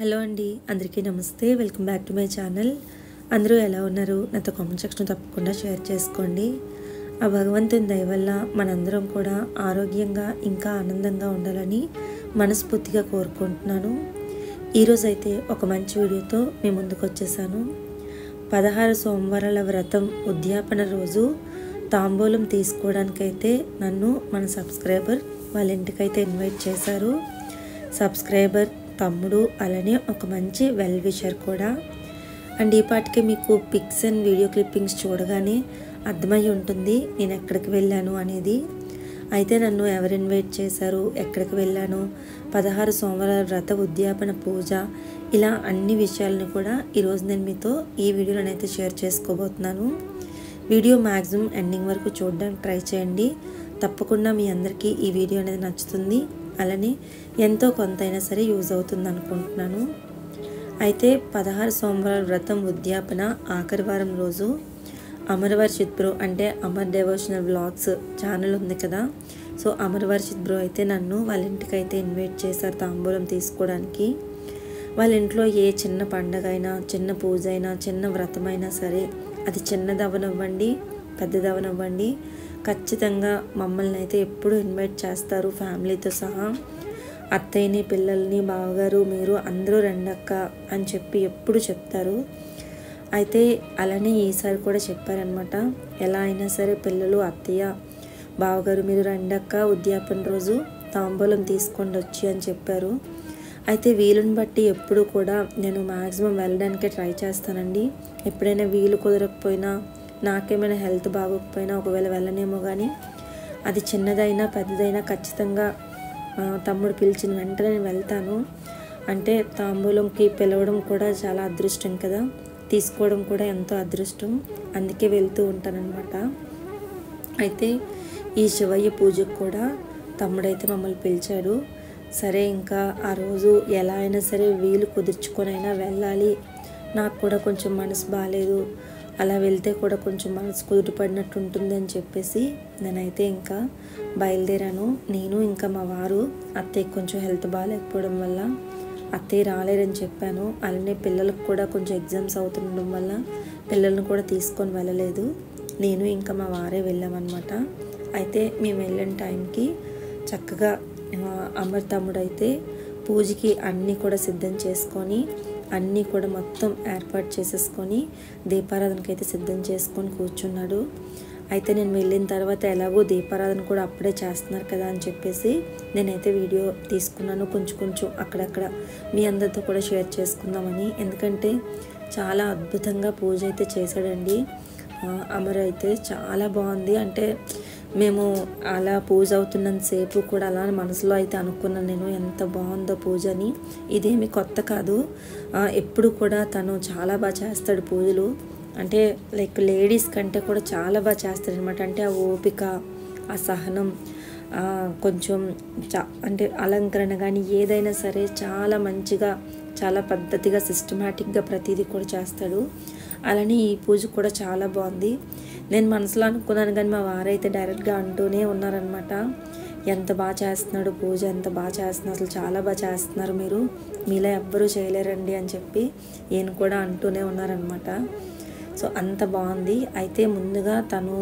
hello అండి అందరికీ నమస్తే welcome back to my channel అందరూ ఎలా ఉన్నారు నాతో కామెంట్ సెక్షన్ తప్పకుండా షేర్ చేసుకోండి ఆ భగవంతుని దయ వల్ల మనందరం కూడా ఆరోగ్యంగా ఇంకా ఆనందంగా ఉండాలని మనస్ఫూర్తిగా కోరుకుంటున్నాను ఈరోజు అయితే ఒక మంచి వీడియోతో మీ ముందుకు వచ్చేసాను పదహారు సోమవారాల వ్రతం ఉద్యాపన రోజు తాంబూలం తీసుకోవడానికైతే నన్ను మన సబ్స్క్రైబర్ వాళ్ళ ఇంటికైతే ఇన్వైట్ చేశారు సబ్స్క్రైబర్ తమ్ముడు అలానే ఒక మంచి వెల్ విషర్ కూడా అండ్ ఈ పాటికి మీకు పిక్స్ అండ్ వీడియో క్లిప్పింగ్స్ చూడగానే అర్థమై ఉంటుంది నేను ఎక్కడికి వెళ్ళాను అనేది అయితే నన్ను ఎవరు ఇన్వైట్ చేశారు ఎక్కడికి వెళ్ళాను పదహారు సోమవారాల వ్రత ఉద్యాపన పూజ ఇలా అన్ని విషయాలను కూడా ఈరోజు నేను మీతో ఈ వీడియోలోనైతే షేర్ చేసుకోబోతున్నాను వీడియో మ్యాక్సిమం ఎండింగ్ వరకు చూడడానికి ట్రై చేయండి తప్పకుండా మీ అందరికీ ఈ వీడియో అనేది నచ్చుతుంది అలానే ఎంతో కొంత అయినా సరే యూజ్ అవుతుంది అనుకుంటున్నాను అయితే పదహారు సోమవారాల వ్రతం ఉద్యాపన ఆఖరి వారం రోజు అమరవర్షిత్ బ్రో అంటే అమర్ డెవోషనల్ వ్లాగ్స్ ఛానల్ ఉంది కదా సో అమరవర్షిత్ బ్రో అయితే నన్ను వాళ్ళ ఇంటికి అయితే ఇన్వైట్ చేశారు తాంబూలం తీసుకోవడానికి వాళ్ళ ఇంట్లో ఏ చిన్న పండగ అయినా చిన్న పూజ అయినా చిన్న వ్రతమైనా సరే అది చిన్నదవనివ్వండి పెద్దదవనివ్వండి ఖచ్చితంగా మమ్మల్ని అయితే ఎప్పుడు ఇన్వైట్ చేస్తారు ఫ్యామిలీతో సహా అత్తయ్యని పిల్లల్ని బావగారు మీరు అందరూ రెండక్క అని చెప్పి ఎప్పుడు చెప్తారు అయితే అలానే ఈసారి కూడా చెప్పారనమాట ఎలా అయినా సరే పిల్లలు అత్తయ్య బావగారు మీరు రెండక్క ఉద్యాపన రోజు తాంబూలం తీసుకొని వచ్చి అని చెప్పారు అయితే వీలుని బట్టి ఎప్పుడు కూడా నేను మ్యాక్సిమం వెళ్ళడానికే ట్రై చేస్తానండి ఎప్పుడైనా వీలు కుదరకపోయినా నాకేమైనా హెల్త్ బాగోకపోయినా ఒకవేళ వెళ్ళనేమో కానీ అది చిన్నదైనా పెద్దదైనా ఖచ్చితంగా ఆ, తమ్ముడు పిలిచిన వెంటనే నేను వెళ్తాను అంటే తాంబూలంకి పిలవడం కూడా చాలా అదృష్టం కదా తీసుకోవడం కూడా ఎంతో అదృష్టం అందుకే వెళ్తూ ఉంటానన్నమాట అయితే ఈ శివయ్య పూజకు కూడా తమ్ముడైతే మమ్మల్ని పిలిచాడు సరే ఇంకా ఆ రోజు ఎలా అయినా సరే వీలు కుదుర్చుకొనైనా వెళ్ళాలి నాకు కూడా కొంచెం మనసు బాగాలేదు అలా వెళ్తే కూడా కొంచెం మనసు కుదుటపడినట్టు ఉంటుంది అని చెప్పేసి నేనైతే ఇంకా బయలుదేరాను నేను ఇంకా మా వారు అత్తయ్యకి కొంచెం హెల్త్ బాగాలేకపోవడం వల్ల అత్తయ్య రాలేరని చెప్పాను అలానే పిల్లలకు కూడా కొంచెం ఎగ్జామ్స్ అవుతుండడం వల్ల పిల్లల్ని కూడా తీసుకొని వెళ్ళలేదు నేను ఇంకా మా వారే వెళ్ళామన్నమాట అయితే మేము వెళ్ళిన టైంకి చక్కగా ఆ, అమర్ తమ్ముడు అయితే పూజకి అన్నీ కూడా సిద్ధం చేసుకొని అన్నీ కూడా మొత్తం ఏర్పాటు చేసేసుకొని దీపారాధనకి అయితే సిద్ధం చేసుకొని కూర్చున్నాడు అయితే నేను వెళ్ళిన తర్వాత ఎలాగో దీపారాధన కూడా అప్పుడే చేస్తున్నారు కదా అని చెప్పేసి నేనైతే వీడియో తీసుకున్నాను కొంచెం కొంచెం అక్కడక్కడ మీ అందరితో కూడా షేర్ చేసుకుందామని ఎందుకంటే చాలా అద్భుతంగా పూజ అయితే చేశాడండి ఆ, అమర్ అయితే చాలా బాగుంది అంటే మేము అలా పూజ అవుతున్నంతసేపు కూడా అలా మనసులో అయితే అనుకున్నాను నేను ఎంత బాగుందో పూజ అని ఇదేమి కొత్త కాదు ఆ, ఎప్పుడు కూడా తను చాలా బాగా చేస్తాడు పూజలు అంటే లైక్ లేడీస్ కంటే కూడా చాలా బాగా చేస్తాడు అనమాట అంటే ఆ ఓపిక ఆ సహనం ఆ, కొంచెం చా అంటే అలంకరణ కానీ ఏదైనా సరే చాలా మంచిగా చాలా పద్ధతిగా సిస్టమేటిక్గా ప్రతిదీ కూడా చేస్తాడు అలానే ఈ పూజ కూడా చాలా బాగుంది నేను మనసులో అనుకున్నాను కానీ మా వారైతే డైరెక్ట్గా అంటూనే ఉన్నారనమాట ఎంత బాగా చేస్తున్నాడు పూజ ఎంత బాగా చేస్తున్నారు అసలు చాలా బాగా చేస్తున్నారు మీరు మీలా ఎవ్వరూ చేయలేరండి అని చెప్పి ఈయన కూడా అంటూనే ఉన్నారనమాట సో అంత బాగుంది అయితే ముందుగా తను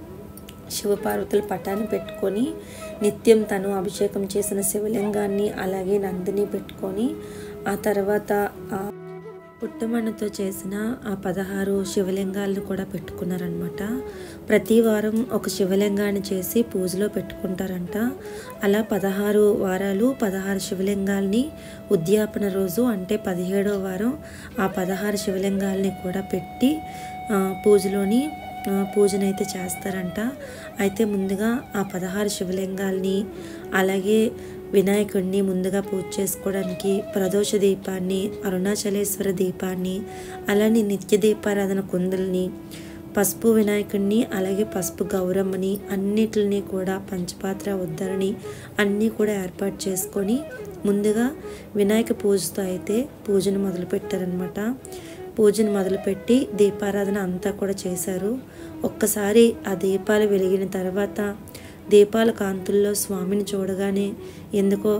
శివపార్వతుల పటాన్ని పెట్టుకొని నిత్యం తను అభిషేకం చేసిన శివలింగాన్ని అలాగే నందిని పెట్టుకొని ఆ తర్వాత ఆ పుట్టమన్నతో చేసిన ఆ పదహారు శివలింగాలను కూడా పెట్టుకున్నారనమాట ప్రతి వారం ఒక శివలింగాన్ని చేసి పూజలో పెట్టుకుంటారంట అలా పదహారు వారాలు పదహారు శివలింగాల్ని ఉద్యాపన రోజు అంటే పదిహేడవ వారం ఆ పదహారు శివలింగాల్ని కూడా పెట్టి ఆ, పూజలోని ఆ, పూజనైతే చేస్తారంట అయితే ముందుగా ఆ పదహారు శివలింగాల్ని అలాగే వినాయకుడిని ముందుగా పూజ చేసుకోవడానికి ప్రదోష దీపాన్ని అరుణాచలేశ్వర దీపాన్ని అలానే నిత్య దీపారాధన కుందుల్ని పసుపు వినాయకుడిని అలాగే పసుపు గౌరమ్మని అన్నిటిని కూడా పంచపాత్ర ఉద్దరిని అన్నీ కూడా ఏర్పాటు చేసుకొని ముందుగా వినాయక పూజతో అయితే పూజను మొదలుపెట్టారనమాట పూజను మొదలుపెట్టి దీపారాధన అంతా కూడా చేశారు ఒక్కసారి ఆ దీపాలు వెలిగిన తర్వాత దీపాల కాంతుల్లో స్వామిని చూడగానే ఎందుకో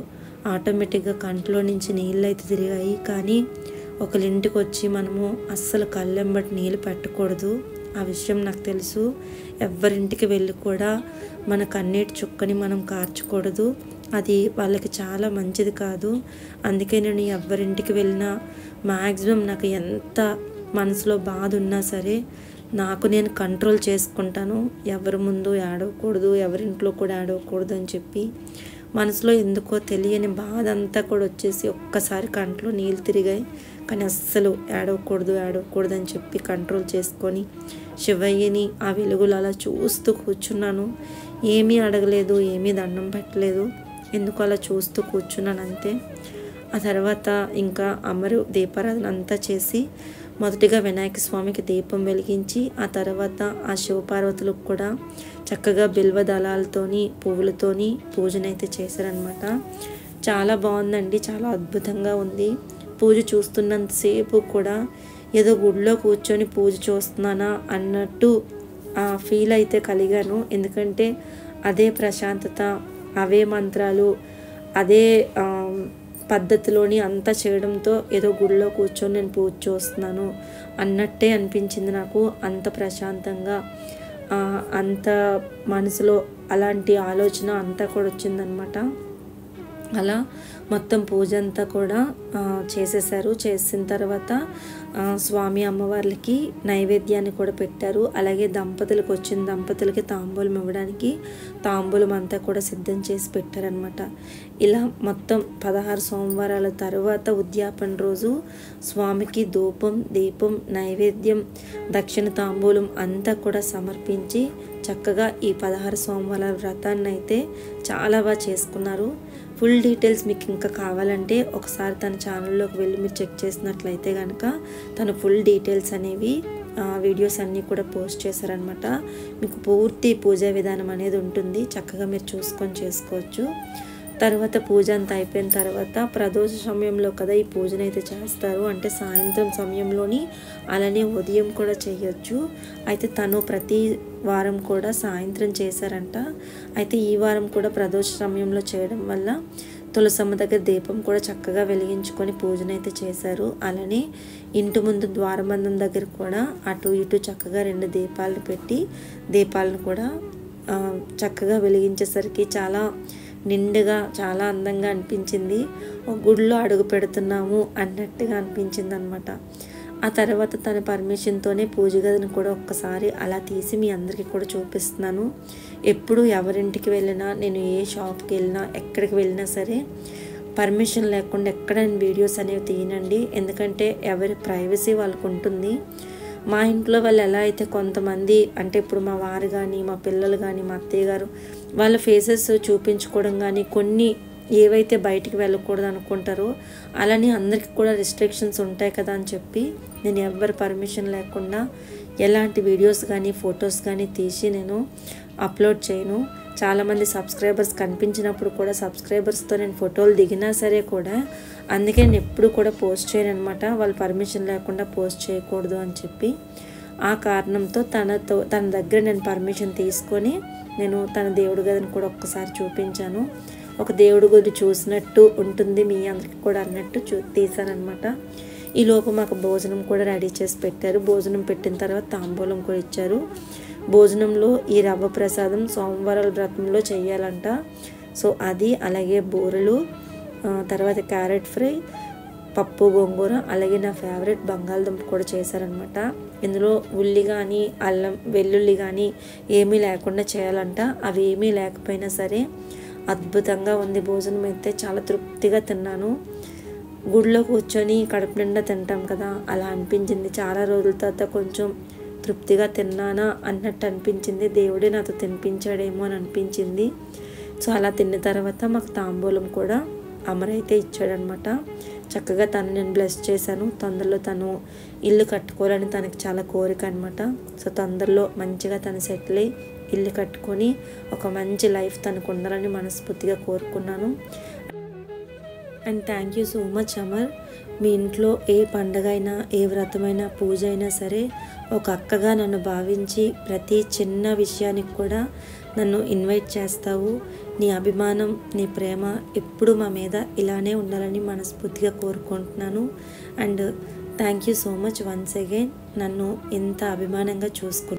ఆటోమేటిక్గా కంట్లో నుంచి నీళ్ళు అయితే తిరిగాయి కానీ ఒకళ్ళ ఇంటికి వచ్చి మనము అస్సలు కళ్ళెంబటి నీళ్ళు పెట్టకూడదు ఆ విషయం నాకు తెలుసు ఎవరింటికి వెళ్ళి కూడా మన కన్నీటి చుక్కని మనం కార్చకూడదు అది వాళ్ళకి చాలా మంచిది కాదు అందుకే నేను ఎవరింటికి వెళ్ళినా మ్యాక్సిమం నాకు ఎంత మనసులో బాధ ఉన్నా సరే నాకు నేను కంట్రోల్ చేసుకుంటాను ఎవరి ముందు ఏడవకూడదు ఎవరింట్లో కూడా ఏడవకూడదు అని చెప్పి మనసులో ఎందుకో తెలియని బాధ అంతా కూడా వచ్చేసి ఒక్కసారి కంట్లో నీళ్ళు తిరిగాయి కానీ అస్సలు ఏడవకూడదు ఏడవకూడదు అని చెప్పి కంట్రోల్ చేసుకొని శివయ్యని ఆ వెలుగులు అలా చూస్తూ కూర్చున్నాను ఏమీ అడగలేదు ఏమీ దండం పెట్టలేదు ఎందుకు అలా చూస్తూ కూర్చున్నాను అంతే ఆ తర్వాత ఇంకా అమరు దీపారాధన అంతా చేసి మొదటిగా వినాయక స్వామికి దీపం వెలిగించి ఆ తర్వాత ఆ శివపార్వతులకు కూడా చక్కగా బిల్వ దళాలతోని పువ్వులతోని పూజనైతే చేశారనమాట చాలా బాగుందండి చాలా అద్భుతంగా ఉంది పూజ చూస్తున్నంతసేపు కూడా ఏదో గుడిలో కూర్చొని పూజ చూస్తున్నానా అన్నట్టు ఆ ఫీల్ అయితే కలిగాను ఎందుకంటే అదే ప్రశాంతత అవే మంత్రాలు అదే ఆ, పద్ధతిలోని అంతా చేయడంతో ఏదో గుడిలో కూర్చొని నేను పూజ చూస్తున్నాను అన్నట్టే అనిపించింది నాకు అంత ప్రశాంతంగా ఆ, అంత మనసులో అలాంటి ఆలోచన అంతా కూడా వచ్చిందనమాట అలా మొత్తం పూజ అంతా కూడా ఆ, చేసేసారు చేసిన తర్వాత ఆ, స్వామి అమ్మవార్లకి నైవేద్యాన్ని కూడా పెట్టారు అలాగే దంపతులకు వచ్చిన దంపతులకి తాంబూలం ఇవ్వడానికి తాంబూలం అంతా కూడా సిద్ధం చేసి పెట్టారనమాట ఇలా మొత్తం పదహారు సోమవారాల తర్వాత ఉద్యాపన రోజు స్వామికి ధూపం దీపం నైవేద్యం దక్షిణ తాంబూలం అంతా కూడా సమర్పించి చక్కగా ఈ పదహారు సోమవారాల వ్రతాన్ని అయితే చాలా బాగా చేసుకున్నారు ఫుల్ డీటెయిల్స్ మీకు ఇంకా కావాలంటే ఒకసారి తన ఛానల్లోకి వెళ్ళి మీరు చెక్ చేసినట్లయితే కనుక తను ఫుల్ డీటెయిల్స్ అనేవి ఆ, వీడియోస్ అన్నీ కూడా పోస్ట్ చేశారనమాట మీకు పూర్తి పూజా విధానం అనేది ఉంటుంది చక్కగా మీరు చూసుకొని చేసుకోవచ్చు తర్వాత పూజ అంతా అయిపోయిన తర్వాత ప్రదోష సమయంలో కదా ఈ పూజను అయితే చేస్తారు అంటే సాయంత్రం సమయంలోని అలానే ఉదయం కూడా చేయొచ్చు అయితే తను ప్రతి వారం కూడా సాయంత్రం చేశారంట అయితే ఈ వారం కూడా ప్రదోష సమయంలో చేయడం వల్ల తులసమ్మ దగ్గర దీపం కూడా చక్కగా వెలిగించుకొని పూజనైతే చేశారు అలానే ఇంటి ముందు ద్వారబంధం దగ్గర కూడా అటు ఇటు చక్కగా రెండు దీపాలను పెట్టి దీపాలను కూడా ఆ, చక్కగా వెలిగించేసరికి చాలా నిండుగా చాలా అందంగా అనిపించింది ఒక గుడిలో అడుగు పెడుతున్నాము అన్నట్టుగా అనిపించింది అనమాట ఆ తర్వాత తన పర్మిషన్తోనే పూజ గదిని కూడా ఒక్కసారి అలా తీసి మీ అందరికీ కూడా చూపిస్తున్నాను ఎప్పుడు ఎవరింటికి వెళ్ళినా నేను ఏ షాప్కి వెళ్ళినా ఎక్కడికి వెళ్ళినా సరే పర్మిషన్ లేకుండా ఎక్కడ నేను వీడియోస్ అనేవి తీయనండి ఎందుకంటే ఎవరి ప్రైవసీ వాళ్ళకు ఉంటుంది మా ఇంట్లో వాళ్ళు ఎలా అయితే కొంతమంది అంటే ఇప్పుడు మా వారు కానీ మా పిల్లలు కానీ మా అత్తయ్య గారు వాళ్ళ ఫేసెస్ చూపించుకోవడం కానీ కొన్ని ఏవైతే బయటికి వెళ్ళకూడదు అనుకుంటారో అలానే అందరికీ కూడా రిస్ట్రిక్షన్స్ ఉంటాయి కదా అని చెప్పి నేను ఎవరి పర్మిషన్ లేకుండా ఎలాంటి వీడియోస్ కానీ ఫొటోస్ కానీ తీసి నేను అప్లోడ్ చేయను చాలామంది సబ్స్క్రైబర్స్ కనిపించినప్పుడు కూడా సబ్స్క్రైబర్స్తో నేను ఫోటోలు దిగినా సరే కూడా అందుకే నేను ఎప్పుడు కూడా పోస్ట్ చేయను అనమాట వాళ్ళు పర్మిషన్ లేకుండా పోస్ట్ చేయకూడదు అని చెప్పి ఆ కారణంతో తనతో తన దగ్గర నేను పర్మిషన్ తీసుకొని నేను తన దేవుడి గదిని కూడా ఒక్కసారి చూపించాను ఒక దేవుడి గది చూసినట్టు ఉంటుంది మీ అందరికి కూడా అన్నట్టు చూ తీసానమాట ఈ లోపు మాకు భోజనం కూడా రెడీ చేసి పెట్టారు భోజనం పెట్టిన తర్వాత తాంబూలం కూడా ఇచ్చారు భోజనంలో ఈ రవ్వ ప్రసాదం సోమవారాల వ్రతంలో చేయాలంట సో అది అలాగే బూరెలు ఆ, తర్వాత క్యారెట్ ఫ్రై పప్పు గోంగూర అలాగే నా ఫేవరెట్ బంగాళదుంప కూడా చేశారనమాట ఇందులో ఉల్లి కానీ అల్లం వెల్లుల్లి కానీ ఏమీ లేకుండా చేయాలంట అవి ఏమీ లేకపోయినా సరే అద్భుతంగా ఉంది భోజనం అయితే చాలా తృప్తిగా తిన్నాను గుడిలో కూర్చొని కడుపు నిండా తింటాం కదా అలా అనిపించింది చాలా రోజుల తర్వాత కొంచెం తృప్తిగా తిన్నానా అన్నట్టు అనిపించింది దేవుడే నాతో తినిపించాడేమో అని అనిపించింది సో అలా తిన్న తర్వాత మాకు తాంబూలం కూడా అమరైతే ఇచ్చాడనమాట చక్కగా తను నేను బ్లెస్ చేశాను తొందరలో తను ఇల్లు కట్టుకోవాలని తనకి చాలా కోరిక అనమాట సో తొందరలో మంచిగా తను సెటిల్ అయ్యి ఇల్లు కట్టుకొని ఒక మంచి లైఫ్ తనకు ఉండాలని మనస్ఫూర్తిగా కోరుకున్నాను and thank you so much Amar మీ ఇంట్లో ఏ పండగ అయినా ఏ వ్రతమైనా పూజ అయినా సరే ఒక అక్కగా నన్ను భావించి ప్రతి చిన్న విషయానికి కూడా నన్ను ఇన్వైట్ చేస్తావు నీ అభిమానం నీ ప్రేమ ఎప్పుడు మా మీద ఇలానే ఉండాలని మనస్ఫూర్తిగా కోరుకుంటున్నాను and thank you so much once again నన్ను ఇంత అభిమానంగా చూసుకుంటున్నాను